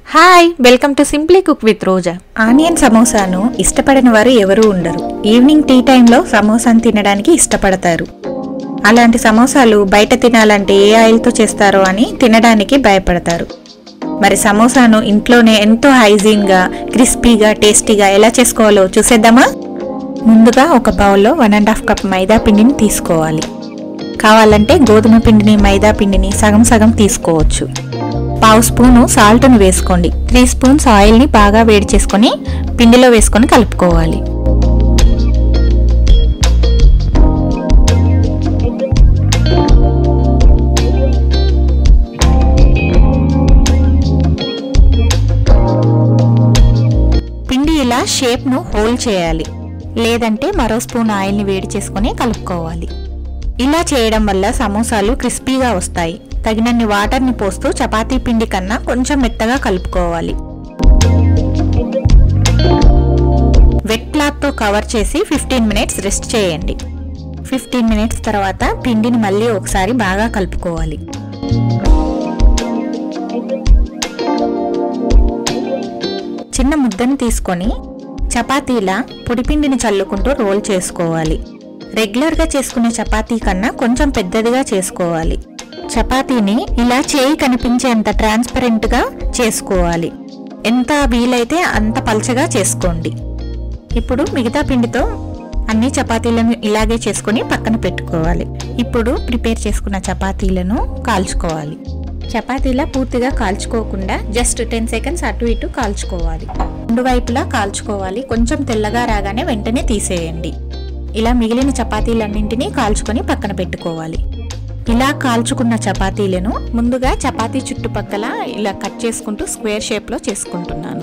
hi welcome to simply cook with Roja onion సమోసాను ఇష్టపడని వారు ఎవరూ ఉండరు ఈవినింగ్ టీ టైంలో సమోసాను తినడానికి ఇష్టపడతారు అలాంటి సమోసాలు బయట తినాలంటే ఏ ఆయిల్తో చేస్తారో అని తినడానికి భయపడతారు మరి సమోసాను ఇంట్లోనే ఎంతో హైజీన్గా క్రిస్పీగా టేస్టీగా ఎలా చేసుకోవాలో చూసేద్దామా ముందుగా ఒక బౌల్లో one and half cup maida పిండిని తీసుకోవాలి కావాలంటే గోధుమ పిండిని మైదా పిండిని సగం సగం తీసుకోవచ్చు పావు స్పూను సాల్ట్ని వేసుకోండి త్రీ స్పూన్స్ ఆయిల్ని బాగా వేడి చేసుకొని పిండిలో వేసుకొని కలుపుకోవాలి పిండి ఇలా షేప్ను హోల్డ్ చేయాలి లేదంటే మరో స్పూన్ ఆయిల్ని వేడి చేసుకొని కలుపుకోవాలి ఇలా చేయడం వల్ల సమోసాలు క్రిస్పీగా వస్తాయి తగినన్ని వాటర్ని పోస్తూ చపాతీ పిండి కన్నా కొంచెం మెత్తగా కలుపుకోవాలి వెట్ క్లాత్తో కవర్ చేసి ఫిఫ్టీన్ మినిట్స్ రెస్ట్ చేయండి ఫిఫ్టీన్ మినిట్స్ తర్వాత పిండిని మళ్ళీ ఒకసారి బాగా కలుపుకోవాలి చిన్న ముద్దను తీసుకొని చపాతీలా పొడిపిండిని చల్లుకుంటూ రోల్ చేసుకోవాలి రెగ్యులర్గా చేసుకునే చపాతీ కన్నా కొంచెం పెద్దదిగా చేసుకోవాలి చపాతీని ఇలా చేయి కనిపించేంత ట్రాన్స్పరెంట్గా చేసుకోవాలి ఎంత వీలైతే అంత పలచగా చేసుకోండి ఇప్పుడు మిగతా పిండితో అన్ని చపాతీలను ఇలాగే చేసుకొని పక్కన పెట్టుకోవాలి ఇప్పుడు ప్రిపేర్ చేసుకున్న చపాతీలను కాల్చుకోవాలి చపాతీలా పూర్తిగా కాల్చుకోకుండా జస్ట్ టెన్ సెకండ్స్ అటు ఇటు కాల్చుకోవాలి రెండు వైపులా కాల్చుకోవాలి కొంచెం తెల్లగా రాగానే వెంటనే తీసేయండి ఇలా మిగిలిన చపాతీలన్నింటినీ కాల్చుకొని పక్కన పెట్టుకోవాలి ఇలా కాల్చుకున్న చపాతీలను ముందుగా చపాతీ చుట్టుపక్కల ఇలా కట్ చేసుకుంటూ స్క్వేర్ షేప్లో చేసుకుంటున్నాను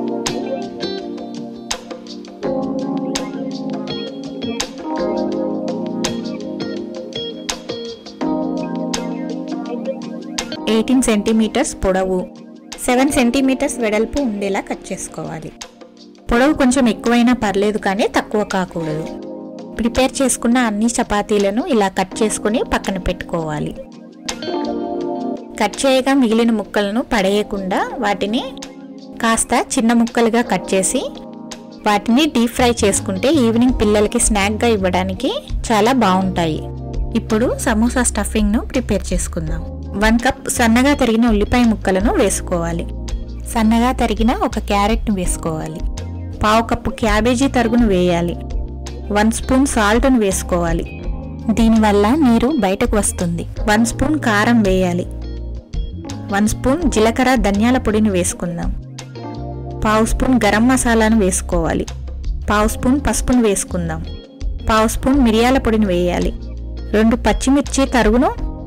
ఎయిటీన్ సెంటీమీటర్స్ పొడవు సెవెన్ సెంటీమీటర్స్ వెడల్పు ఉండేలా కట్ చేసుకోవాలి పొడవు కొంచెం ఎక్కువైనా పర్లేదు కానీ తక్కువ కాకూడదు ప్రిపేర్ చేసుకున్న అన్ని చపాతీలను ఇలా కట్ చేసుకుని పక్కన పెట్టుకోవాలి కట్ చేయగా మిగిలిన ముక్కలను పడేయకుండా వాటిని కాస్త చిన్న ముక్కలుగా కట్ చేసి వాటిని డీప్ ఫ్రై చేసుకుంటే ఈవినింగ్ పిల్లలకి స్నాక్గా ఇవ్వడానికి చాలా బాగుంటాయి ఇప్పుడు సమోసా స్టఫింగ్ను ప్రిపేర్ చేసుకుందాం వన్ కప్ సన్నగా తరిగిన ఉల్లిపాయ ముక్కలను వేసుకోవాలి సన్నగా తరిగిన ఒక క్యారెట్ను వేసుకోవాలి పావు కప్పు క్యాబేజీ తరుగును వేయాలి వన్ స్పూన్ సాల్ట్ను వేసుకోవాలి దీనివల్ల నీరు బయటకు వస్తుంది వన్ స్పూన్ కారం వేయాలి వన్ స్పూన్ జీలకర్ర ధనియాల పొడిని వేసుకుందాం పావు స్పూన్ గరం మసాలాను వేసుకోవాలి పావు స్పూన్ పసుపును వేసుకుందాం పావు స్పూన్ మిరియాల పొడిని వేయాలి రెండు పచ్చిమిర్చి తరుగును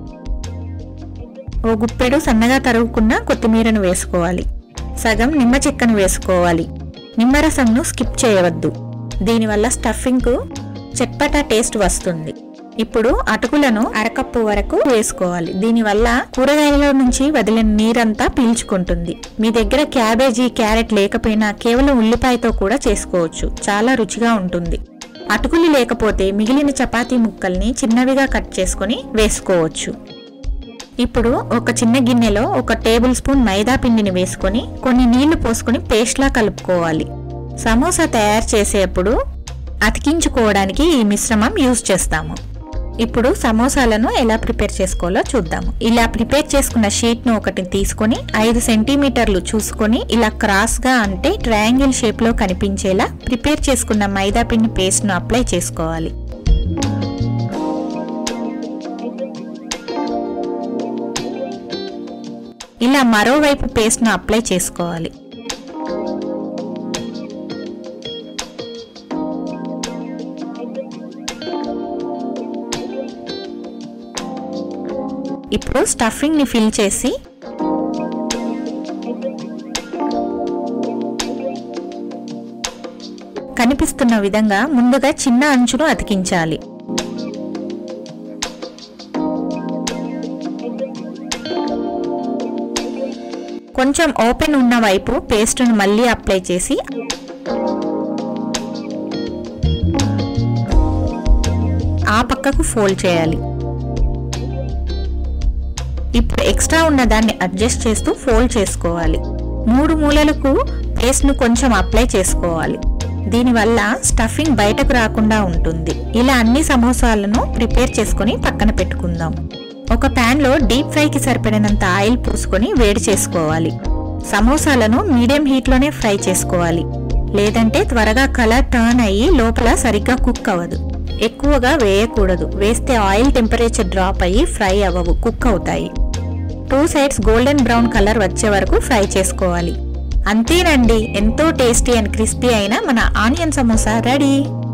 ఓ గుప్పెడు సన్నగా తరుగుకున్న కొత్తిమీరను వేసుకోవాలి సగం నిమ్మ చెక్కను వేసుకోవాలి నిమ్మరసంను స్కిప్ చేయవద్దు దీనివల్ల స్టఫింగ్కు చట్పటా టేస్ట్ వస్తుంది ఇప్పుడు అటుకులను అరకప్పు వరకు వేసుకోవాలి దీనివల్ల కూరగాయల నుంచి వదిలిన నీరంతా పీల్చుకుంటుంది మీ దగ్గర క్యాబేజీ క్యారెట్ లేకపోయినా కేవలం ఉల్లిపాయతో కూడా చేసుకోవచ్చు చాలా రుచిగా ఉంటుంది అటుకులు లేకపోతే మిగిలిన చపాతీ ముక్కల్ని చిన్నవిగా కట్ చేసుకొని వేసుకోవచ్చు ఇప్పుడు ఒక చిన్న గిన్నెలో ఒక టేబుల్ స్పూన్ మైదా పిండిని వేసుకొని కొన్ని నీళ్లు పోసుకొని పేస్ట్లా కలుపుకోవాలి సమోసా తయారు చేసేటప్పుడు అతికించుకోవడానికి ఈ మిశ్రమం యూజ్ చేస్తాము ఇప్పుడు సమోసాలను ఎలా ప్రిపేర్ చేసుకోవాలో చూద్దాము ఇలా ప్రిపేర్ చేసుకున్న షీట్ను ఒకటి తీసుకొని ఐదు సెంటీమీటర్లు చూసుకొని ఇలా క్రాస్గా అంటే ట్రయాంగిల్ షేప్లో కనిపించేలా ప్రిపేర్ చేసుకున్న మైదా పిండి పేస్ట్ను అప్లై చేసుకోవాలి ఇలా మరోవైపు పేస్ట్ను అప్లై చేసుకోవాలి ఇప్పుడు స్టఫింగ్ని ఫిల్ చేసి కనిపిస్తున్న విధంగా ముందుగా చిన్న అంచును అతికించాలి కొంచెం ఓపెన్ ఉన్న వైపు పేస్ట్ను మళ్ళీ అప్లై చేసి ఆ పక్కకు ఫోల్డ్ చేయాలి ఇప్పుడు ఎక్స్ట్రా ఉన్న దాన్ని అడ్జస్ట్ చేస్తూ ఫోల్డ్ చేసుకోవాలి మూడు మూలలకు పేస్ట్ను కొంచెం అప్లై చేసుకోవాలి దీనివల్ల స్టఫింగ్ బయటకు రాకుండా ఉంటుంది ఇలా అన్ని సమోసాలను ప్రిపేర్ చేసుకొని పక్కన పెట్టుకుందాం ఒక ప్యాన్లో డీప్ ఫ్రైకి సరిపడినంత ఆయిల్ పూసుకొని వేడి చేసుకోవాలి సమోసాలను మీడియం హీట్లోనే ఫ్రై చేసుకోవాలి లేదంటే త్వరగా కలర్ టర్న్ అయ్యి లోపల సరిగ్గా కుక్ అవ్వదు ఎక్కువగా వేయకూడదు వేస్తే ఆయిల్ టెంపరేచర్ డ్రాప్ అయ్యి ఫ్రై అవ్వవు కుక్ అవుతాయి two sides golden brown colour వచ్చే వరకు ఫ్రై చేసుకోవాలి అంతేనండి ఎంతో టేస్టీ అండ్ క్రిస్పీ అయిన మన ఆనియన్ సమోసా రెడీ